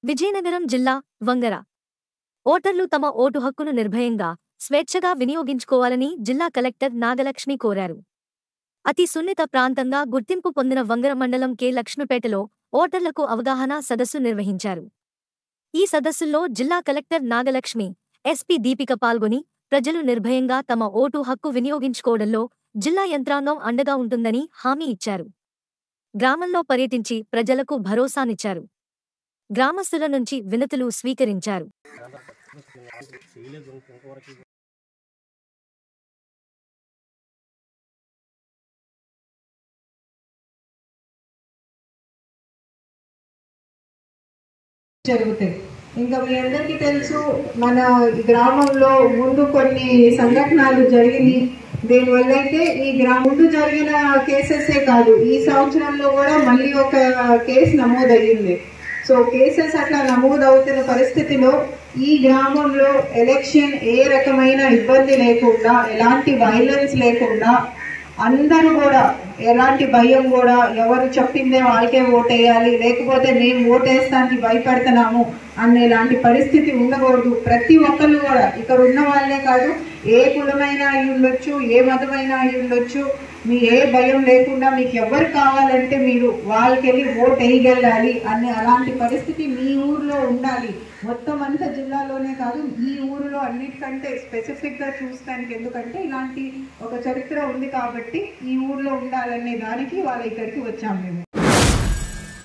విజయనగరం జిల్లా వంగర ఓటర్లు తమ ఓటు హక్కును నిర్భయంగా స్వేచ్ఛగా వినియోగించుకోవాలని జిల్లా కలెక్టర్ నాగలక్ష్మి కోరారు అతి సున్నిత ప్రాంతంగా గుర్తింపు పొందిన వంగర మండలం కె లక్ష్మిపేటలో ఓటర్లకు అవగాహన సదస్సు నిర్వహించారు ఈ సదస్సుల్లో జిల్లా కలెక్టర్ నాగలక్ష్మి ఎస్పీ దీపిక పాల్గొని ప్రజలు నిర్భయంగా తమ ఓటు హక్కు వినియోగించుకోవడంలో జిల్లా యంత్రాంగం అండగా ఉంటుందని హామీ ఇచ్చారు గ్రామంలో పర్యటించి ప్రజలకు భరోసానిచ్చారు గ్రామస్తుల నుంచి వినతులు స్వీకరించారు జరుగుతాయి ఇంకా మీ అందరికీ తెలుసు మన ఈ గ్రామంలో ముందు కొన్ని సంఘటనలు జరిగినాయి దీనివల్ల అయితే ఈ గ్రామం ముందు జరిగిన కేసెసే కాదు ఈ సంవత్సరంలో కూడా మళ్ళీ ఒక కేసు నమోదయ్యింది సో కేసెస్ అట్లా నమోదవుతున్న పరిస్థితిలో ఈ గ్రామంలో ఎలక్షన్ ఏ రకమైన ఇబ్బంది లేకుండా ఎలాంటి వైలెన్స్ లేకుండా అందరూ కూడా ఎలాంటి భయం కూడా ఎవరు చెప్పిందే వాళ్ళకే ఓటేయాలి లేకపోతే మేము ఓటేస్తానికి భయపడుతున్నాము అనే ఇలాంటి పరిస్థితి ఉండకూడదు ప్రతి ఒక్కరు కూడా ఇక్కడ ఉన్న వాళ్ళే కాదు ఏ కులమైనా అయి ఉండొచ్చు ఏ మతమైనా అయి ఉండొచ్చు మీ ఏ భయం లేకుండా మీకు ఎవరు కావాలంటే మీరు వాళ్ళకెళ్ళి ఓట్ వేయగలగాలి అనే అలాంటి పరిస్థితి మీ ఊర్లో ఉండాలి మొత్తం అంతా జిల్లాలోనే కాదు ఈ ఊరిలో అన్నిటికంటే స్పెసిఫిక్గా చూస్తానికి ఎందుకంటే ఇలాంటి ఒక చరిత్ర ఉంది కాబట్టి ఈ ఊర్లో ఉండాలనే దానికి వాళ్ళ ఇక్కడికి వచ్చాము మేము